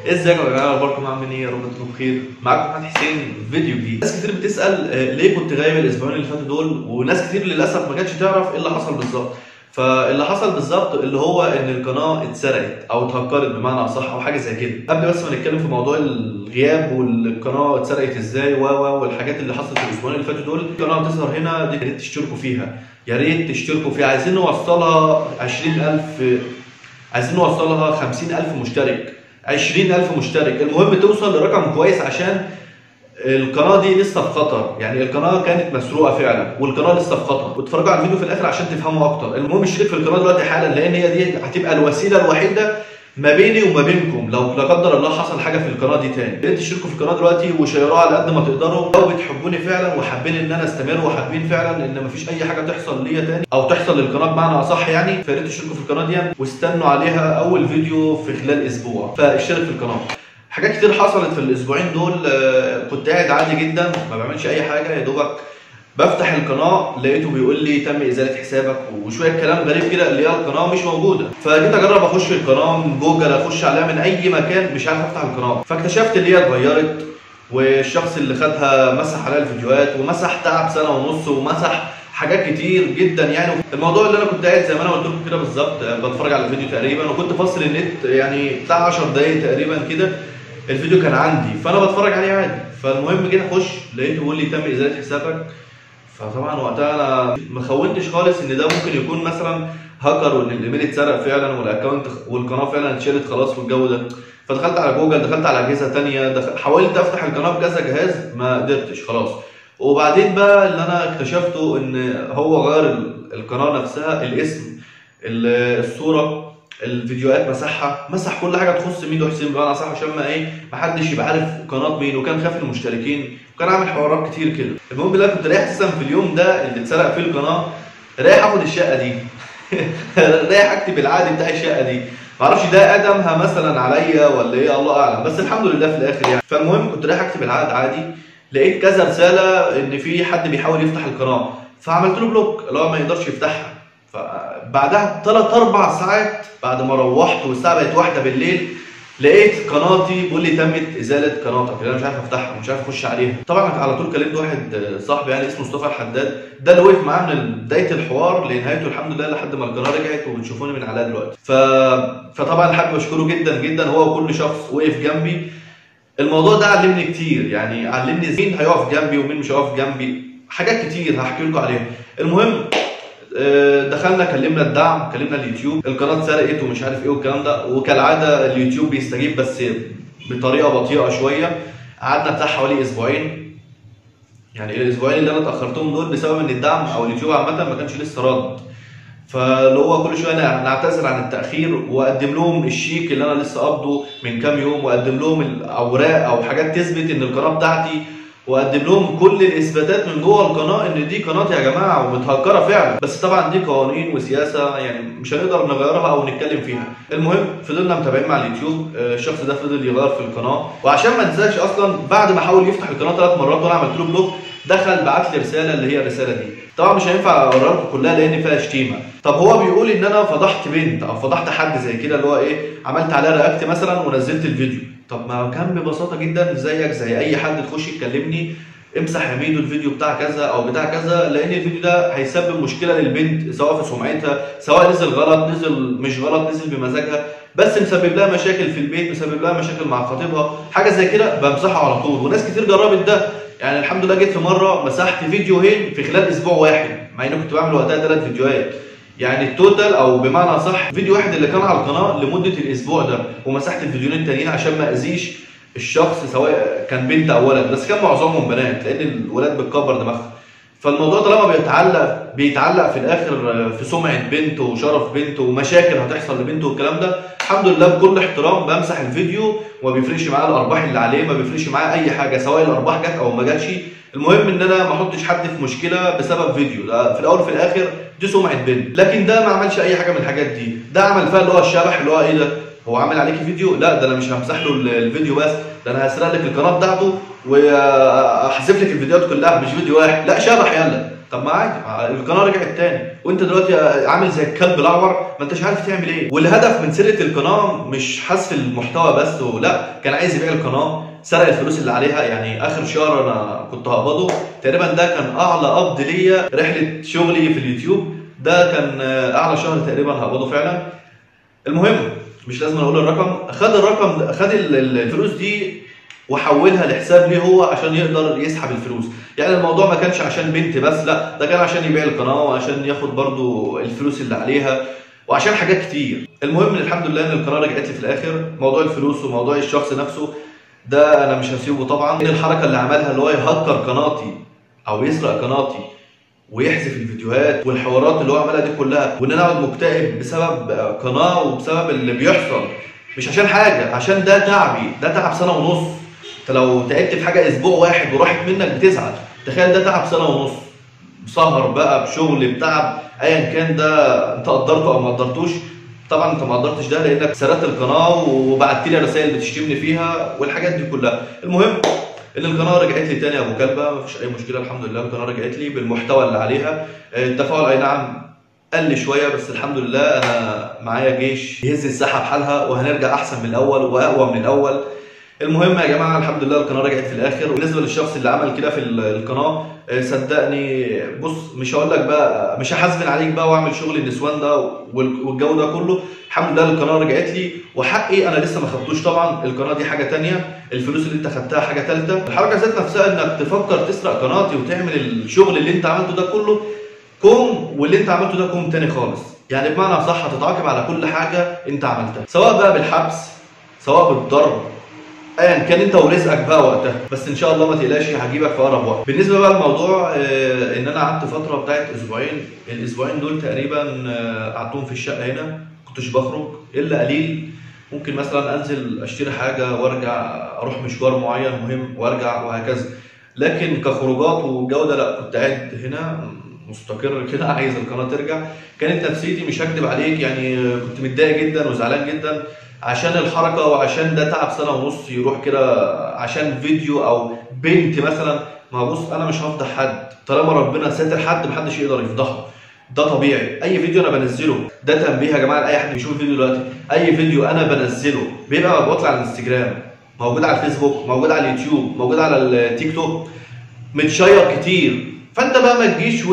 ازيكم يا جماعه اخباركم عاملين ايه يا رب تكونوا بخير معاكم محمد حسين فيديو جديد ناس كتير بتسال آه، ليه كنت غايب الاسبوعين اللي فاتوا دول وناس كتير للاسف ما كانتش تعرف ايه اللي حصل بالظبط فاللي حصل بالظبط اللي هو ان القناه اتسرقت او اتهكرت بمعنى اصح او حاجه زي كده قبل بس ما نتكلم في موضوع الغياب والقناه اتسرقت ازاي و و والحاجات اللي حصلت في الاسبوعين اللي فاتوا دول القناه بتظهر هنا دي يا ريت تشتركوا فيها يا ريت تشتركوا فيها عايزين نوصلها 20000 عايزين نوصلها 50000 مشترك 20000 مشترك المهم توصل لرقم كويس عشان القناه دي لسه في خطر يعني القناه كانت مسروقه فعلا والقناه لسه في خطر واتفرجوا على الفيديو في الاخر عشان تفهموا اكتر المهم اشترك في القناه دلوقتي حالا لان هي دي هتبقى الوسيله الوحيده ما بيني وما بينكم لو لا قدر الله حصل حاجه في القناه دي تاني يا ريت تشتركوا في القناه دلوقتي وشيروها على قد ما تقدروا لو بتحبوني فعلا وحابين ان انا استمر وحابين فعلا ان مفيش اي حاجه تحصل ليا تاني او تحصل للقناه بمعنى اصح يعني فيا ريت تشتركوا في القناه دي واستنوا عليها اول فيديو في خلال اسبوع فاشترك في القناه حاجات كتير حصلت في الاسبوعين دول آه، كنت قاعد عادي جدا ما بعملش اي حاجه يا دوبك بفتح القناه لقيته بيقول لي تم ازاله حسابك وشويه كلام غريب كده اللي هي القناه مش موجوده فجيت اجرب اخش القناه من جوجل اخش عليها من اي مكان مش عارف افتح القناه فاكتشفت اللي هي اتغيرت والشخص اللي خدها مسح عليها الفيديوهات ومسح تعب سنه ونص ومسح حاجات كتير جدا يعني الموضوع اللي انا كنت قاعد زي ما انا قلت لكم كده بالظبط آه، بتفرج على الفيديو تقريبا وكنت فاصل النت يعني بتاع 10 دقايق تقريبا كده الفيديو كان عندي فانا بتفرج عليه عادي فالمهم جيت اخش لقيته بيقول لي تم ازاله حسابك فطبعا وقتها انا ما خونتش خالص ان ده ممكن يكون مثلا هاكر وان الايميل اتسرق فعلا والاكونت والقناه فعلا اتشالت خلاص والجو ده فدخلت على جوجل دخلت على اجهزه تانية دخل... حاولت افتح القناه بكذا جهاز ما قدرتش خلاص وبعدين بقى اللي انا اكتشفته ان هو غير ال- القناه نفسها الاسم ال- الصوره الفيديوهات مسحها مسح كل حاجه تخص ميدو حسين بمعنى صح عشان ما ايه محدش يبقى عارف قناه مين وكان خاف المشتركين وكان عامل حوارات كتير كده المهم بالله كنت رايح اساسا في اليوم ده اللي اتسرق فيه القناه رايح اخد الشقه دي رايح اكتب العقد بتاع الشقه دي معرفش ده ادمها مثلا عليا ولا ايه الله اعلم بس الحمد لله في الاخر يعني فالمهم كنت رايح اكتب العقد عادي لقيت كذا رساله ان في حد بيحاول يفتح القناه فعملت له بلوك اللي هو ما يقدرش يفتحها فبعدها ثلاث اربع ساعات بعد ما روحت والساعه بقت واحده بالليل لقيت قناتي بيقول لي تمت ازاله قناتك اللي انا مش عارف افتحها ومش عارف اخش عليها طبعا على طول كلمت واحد صاحبي يعني اسمه مصطفى الحداد ده اللي وقف معاه من بدايه الحوار لنهايته الحمد لله لحد ما القناه رجعت وبتشوفوني من عليها دلوقتي ف... فطبعا حابب اشكره جدا جدا هو وكل شخص وقف جنبي الموضوع ده علمني كتير يعني علمني مين هيقف جنبي ومين مش هيقف جنبي حاجات كتير هحكي لكم عليها المهم آه، دخلنا كلمنا الدعم كلمنا اليوتيوب القناه اتسرقت ومش عارف ايه والكلام ده وكالعاده اليوتيوب بيستجيب بس بطريقه بطيئه شويه قعدنا بتاع حوالي اسبوعين يعني الاسبوعين اللي انا اتاخرتهم دول بسبب ان الدعم او اليوتيوب عامه ما كانش لسه رد فاللي هو كل شويه نع- نعتذر عن التاخير واقدم لهم الشيك اللي انا لسه قابضه من كام يوم واقدم لهم الاوراق او حاجات تثبت ان القناه بتاعتي واقدم لهم كل الاثباتات من جوه القناه ان دي قناتي يا جماعه ومتهكره فعلا بس طبعا دي قوانين وسياسه يعني مش هنقدر نغيرها او نتكلم فيها المهم فضلنا متابعين مع اليوتيوب آه، الشخص ده فضل يغير في القناه وعشان ما انساش اصلا بعد ما حاول يفتح القناه ثلاث مرات وانا عملت له بلوك دخل بعت لي رساله اللي هي الرساله دي طبعا مش هينفع اقراها لكم كلها لان فيها شتيمه طب هو بيقول ان انا فضحت بنت او فضحت حد زي كده اللي هو ايه عملت عليها رياكت مثلا ونزلت الفيديو طب ما كان ببساطه جدا زيك زي اي حد تخش تكلمني امسح يا ميدو الفيديو بتاع كذا او بتاع كذا لان الفيديو ده هيسبب مشكله للبنت سواء في سمعتها سواء نزل غلط نزل مش غلط نزل بمزاجها بس مسبب لها مشاكل في البيت مسبب لها مشاكل مع خطيبها حاجه زي كده بمسحه على طول وناس كتير جربت ده يعني الحمد لله جيت في مره مسحت فيديوهين في خلال اسبوع واحد مع اني كنت بعمل وقتها ثلاث فيديوهات يعني التوتال او بمعنى صح فيديو واحد اللي كان على القناه لمده الاسبوع ده ومسحت الفيديوهين التانيين عشان ما اذيش الشخص سواء كان بنت او ولد بس كان معظمهم بنات لان الولاد بتكبر دماغها فالموضوع طالما بيتعلق بيتعلق في الاخر في سمعه بنت وشرف بنت ومشاكل هتحصل لبنت والكلام ده الحمد لله بكل احترام بمسح الفيديو وما بيفرقش معايا الارباح اللي عليه ما بيفرقش معايا اي حاجه سواء الارباح جت او ما جاتش المهم ان انا ما احطش حد في مشكله بسبب فيديو ده في الاول وفي الاخر دي سمعه بنت لكن ده ما عملش اي حاجه من الحاجات دي ده عمل فيها اللي هو الشبح اللي هو ايه ده هو عامل عليكي فيديو لا ده انا مش همسح له ال- الفيديو بس ده انا هسرق لك القناه بتاعته واحذف لك الفيديوهات كلها مش فيديو واحد لا شبح يلا طب ما عادي القناه رجعت تاني وانت دلوقتي عامل زي الكلب الاعور ما انتش عارف تعمل ايه والهدف من سرقه القناه مش حذف المحتوى بس ولا كان عايز يبيع القناه سرق الفلوس اللي عليها يعني اخر شهر انا كنت هقبضه تقريبا ده كان اعلى قبض ليا رحله شغلي في اليوتيوب ده كان اعلى شهر تقريبا هقبضه فعلا المهم مش لازم اقول الرقم خد الرقم ده خد الفلوس دي وحولها لحساب ليه هو عشان يقدر يسحب الفلوس يعني الموضوع ما كانش عشان بنت بس لا ده كان عشان يبيع القناه وعشان ياخد برضو الفلوس اللي عليها وعشان حاجات كتير المهم الحمد لله ان القناه رجعت لي في الاخر موضوع الفلوس وموضوع الشخص نفسه ده انا مش هسيبه طبعا الحركه اللي عملها اللي هو يهكر قناتي او يسرق قناتي ويحذف الفيديوهات والحوارات اللي هو عملها دي كلها وان انا اقعد مكتئب بسبب قناه وبسبب اللي بيحصل مش عشان حاجه عشان ده تعبي ده تعب سنه ونص انت لو تعبت في حاجه اسبوع واحد وراحت منك بتزعل تخيل ده تعب سنه ونص بسهر بقى بشغل بتعب ايا كان ده انت قدرته او ما قدرتوش طبعا انت ما قدرتش ده لانك سرقت القناه وبعت لي رسائل بتشتمني فيها والحاجات دي كلها المهم ان القناه رجعت لي تاني يا ابو كلبه مفيش اي مشكله الحمد لله القناه رجعت لي بالمحتوى اللي عليها التفاعل اي نعم قل شويه بس الحمد لله انا معايا جيش يهز الساحه بحالها وهنرجع احسن من الاول واقوى من الاول المهم يا جماعه الحمد لله القناه رجعت في الاخر وبالنسبه للشخص اللي عمل كده في القناه صدقني بص مش هقول لك بقى مش هحاسبن عليك بقى واعمل شغل النسوان ده والجو ده كله الحمد لله القناه رجعت لي وحقي انا لسه ما خدتوش طبعا القناه دي حاجه تانية الفلوس اللي انت خدتها حاجه ثالثه الحركه ذات نفسها انك تفكر تسرق قناتي وتعمل الشغل اللي انت عملته ده كله كوم واللي انت عملته ده كوم تاني خالص يعني بمعنى صح هتتعاقب على كل حاجه انت عملتها سواء بقى بالحبس سواء بالضرب ايا كان انت ورزقك بقى وقتها بس ان شاء الله ما تقلقش هجيبك في اقرب وقت بالنسبه بقى للموضوع آه ان انا قعدت فتره بتاعت اسبوعين الاسبوعين دول تقريبا آه قعدتهم في الشقه هنا كنتش بخرج الا قليل ممكن مثلا انزل اشتري حاجه وارجع اروح مشوار معين مهم وارجع وهكذا لكن كخروجات وجوده لا كنت قاعد هنا مستقر كده عايز القناه ترجع كانت نفسيتي مش هكدب عليك يعني كنت متضايق جدا وزعلان جدا عشان الحركه وعشان ده تعب سنه ونص يروح كده عشان فيديو او بنت مثلا ما بص انا مش هفضح حد طالما ربنا ساتر حد محدش يقدر يفضحه ده طبيعي اي فيديو انا بنزله ده تنبيه يا جماعه لاي حد بيشوف الفيديو دلوقتي اي فيديو انا بنزله بيبقى مبعوت على الانستجرام موجود على الفيسبوك موجود على اليوتيوب موجود على التيك توك متشير كتير فانت بقى ما تجيش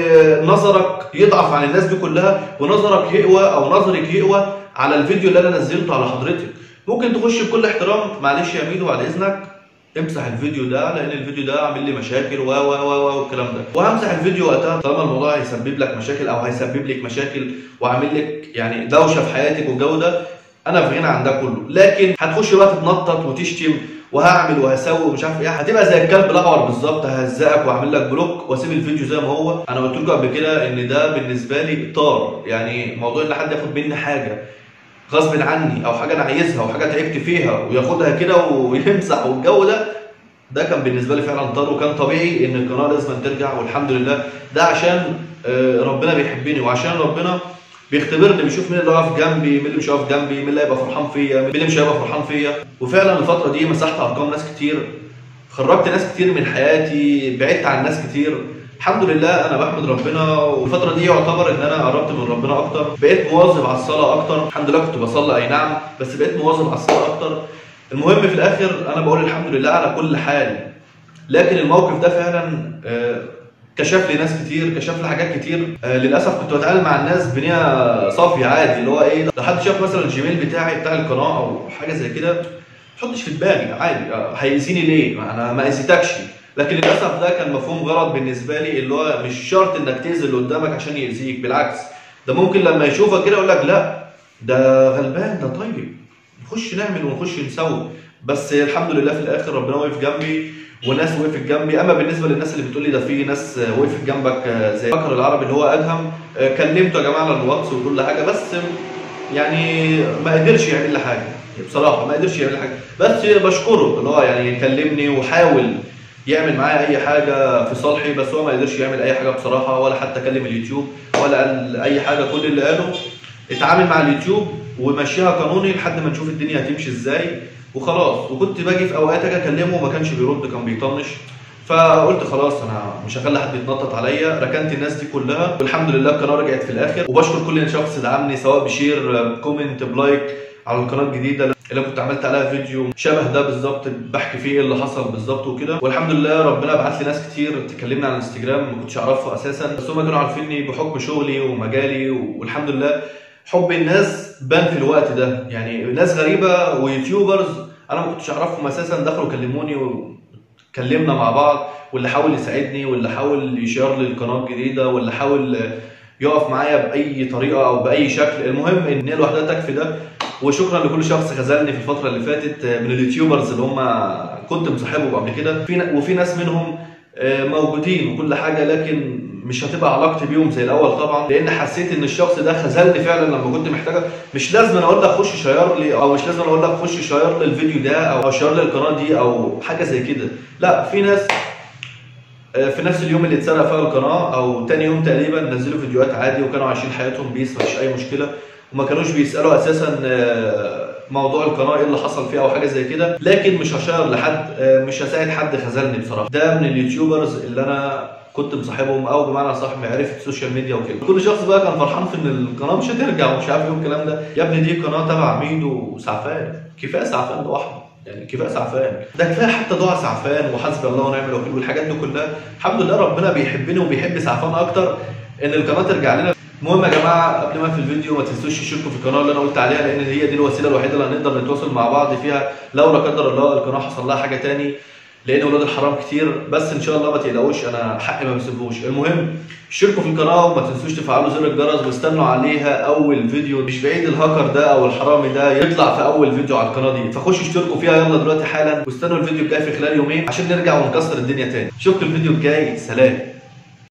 ونظرك يضعف عن الناس دي كلها ونظرك يقوى او نظرك يقوى على الفيديو اللي انا نزلته على حضرتك ممكن تخش بكل احترام معلش يا ميدو بعد اذنك امسح الفيديو ده لان الفيديو ده عامل لي مشاكل و و و والكلام ده وهمسح الفيديو وقتها طالما الموضوع هيسبب لك مشاكل او هيسبب لك مشاكل وعامل لك يعني دوشه في حياتك والجو ده انا في غنى عن ده كله لكن هتخش بقى تتنطط وتشتم وهعمل وهسوي ومش عارف ايه هتبقى زي الكلب الاعور بالظبط ههزقك واعمل لك بلوك واسيب الفيديو زي ما هو انا قلت لكم قبل كده ان ده بالنسبه لي طار يعني موضوع ان حد ياخد مني حاجه غصب عني او حاجه انا عايزها او حاجه تعبت فيها وياخدها كده ويمسح والجو ده ده كان بالنسبه لي فعلا طار وكان طبيعي ان القناه لازم ترجع والحمد لله ده عشان ربنا بيحبني وعشان ربنا بيختبرني بيشوف مين اللي واقف جنبي مين اللي مش واقف جنبي مين اللي هيبقى فرحان فيا مين اللي مش هيبقى فرحان فيا وفعلا الفتره دي مسحت ارقام ناس كتير خرجت ناس كتير من حياتي بعدت عن ناس كتير الحمد لله انا بحمد ربنا والفتره دي يعتبر ان انا قربت من ربنا اكتر بقيت مواظب على الصلاه اكتر الحمد لله كنت بصلي اي نعم بس بقيت مواظب على الصلاه اكتر المهم في الاخر انا بقول الحمد لله على كل حال لكن الموقف ده فعلا كشف لي ناس كتير كشف لي حاجات كتير آه للاسف كنت بتعامل مع الناس بنيه صافيه عادي اللي هو ايه لو حد شاف مثلا الجيميل بتاعي بتاع القناه او حاجه زي كده ما تحطش في دماغي عادي آه هيأذيني ليه؟ انا ما اذيتكش لكن للاسف ده كان مفهوم غلط بالنسبه لي اللي هو مش شرط انك تاذي اللي قدامك عشان يأذيك بالعكس ده ممكن لما يشوفك كده يقول لك لا ده غلبان ده طيب نخش نعمل ونخش نسوي بس الحمد لله في الاخر ربنا واقف جنبي وناس وقفت جنبي اما بالنسبه للناس اللي بتقول لي ده في ناس وقفت جنبك زي بكر العربي اللي هو ادهم كلمته يا جماعه على الواتس وكل حاجه بس يعني ما قدرش يعمل لي حاجه بصراحه ما قدرش يعمل لي حاجه بس بشكره اللي هو يعني كلمني وحاول يعمل معايا اي حاجه في صالحي بس هو ما قدرش يعمل اي حاجه بصراحه ولا حتى كلم اليوتيوب ولا قال اي حاجه كل اللي قاله اتعامل مع اليوتيوب ومشيها قانوني لحد ما نشوف الدنيا هتمشي ازاي وخلاص وكنت باجي في اوقات اجي اكلمه وما كانش بيرد كان بيطنش فقلت خلاص انا مش هخلي حد يتنطط عليا ركنت الناس دي كلها والحمد لله القناه رجعت في الاخر وبشكر كل شخص دعمني سواء بشير بكومنت بلايك على القناه الجديده اللي كنت عملت عليها فيديو شبه ده بالظبط بحكي فيه ايه اللي حصل بالظبط وكده والحمد لله ربنا بعت لي ناس كتير تكلمني على الانستجرام ما كنتش اعرفها اساسا بس هم كانوا عارفيني بحكم شغلي ومجالي والحمد لله حب الناس بان في الوقت ده يعني ناس غريبه ويوتيوبرز انا ما كنتش اعرفهم اساسا دخلوا كلموني وكلمنا مع بعض واللي حاول يساعدني واللي حاول يشير لي القناه الجديده واللي حاول يقف معايا باي طريقه او باي شكل المهم ان هي لوحدها تكفي ده وشكرا لكل شخص خذلني في الفتره اللي فاتت من اليوتيوبرز اللي هم كنت مصاحبهم قبل كده في وفي ناس منهم موجودين وكل حاجه لكن مش هتبقى علاقتي بيهم زي الاول طبعا لان حسيت ان الشخص ده خذلني فعلا لما كنت محتاجه مش لازم اقول لك خش شير لي او مش لازم اقول لك خش شير لي الفيديو ده او شير لي القناه دي او حاجه زي كده لا في ناس في نفس اليوم اللي اتسرق فيها القناه او تاني يوم تقريبا نزلوا فيديوهات عادي وكانوا عايشين حياتهم بيس مفيش اي مشكله وما كانوش بيسالوا اساسا موضوع القناه ايه اللي حصل فيها او حاجه زي كده لكن مش هشير لحد مش هساعد حد خذلني بصراحه ده من اليوتيوبرز اللي انا كنت مصاحبهم او بمعنى صح معرفه السوشيال ميديا وكده كل شخص بقى كان فرحان في ان القناه مش هترجع ومش عارف ايه الكلام ده يا ابني دي قناه تبع ميدو وسعفان كفايه سعفان لوحده يعني كفايه سعفان ده كفايه حتى دعاء سعفان وحسبي الله ونعم الوكيل والحاجات دي كلها الحمد لله ربنا بيحبني وبيحب سعفان اكتر ان القناه ترجع لنا المهم يا جماعه قبل ما في الفيديو ما تنسوش تشتركوا في القناه اللي انا قلت عليها لان هي دي الوسيله الوحيده اللي هنقدر نتواصل مع بعض فيها لو لا قدر الله القناه حصل لها حاجه تاني لان ولاد الحرام كتير بس ان شاء الله ما تقلقوش انا حقي ما بسيبهوش المهم اشتركوا في القناه وما تنسوش تفعلوا زر الجرس واستنوا عليها اول فيديو مش بعيد الهاكر ده او الحرامي ده يطلع في اول فيديو على القناه دي فخشوا اشتركوا فيها يلا دلوقتي حالا واستنوا الفيديو الجاي في خلال يومين عشان نرجع ونكسر الدنيا تاني اشوفكم الفيديو الجاي سلام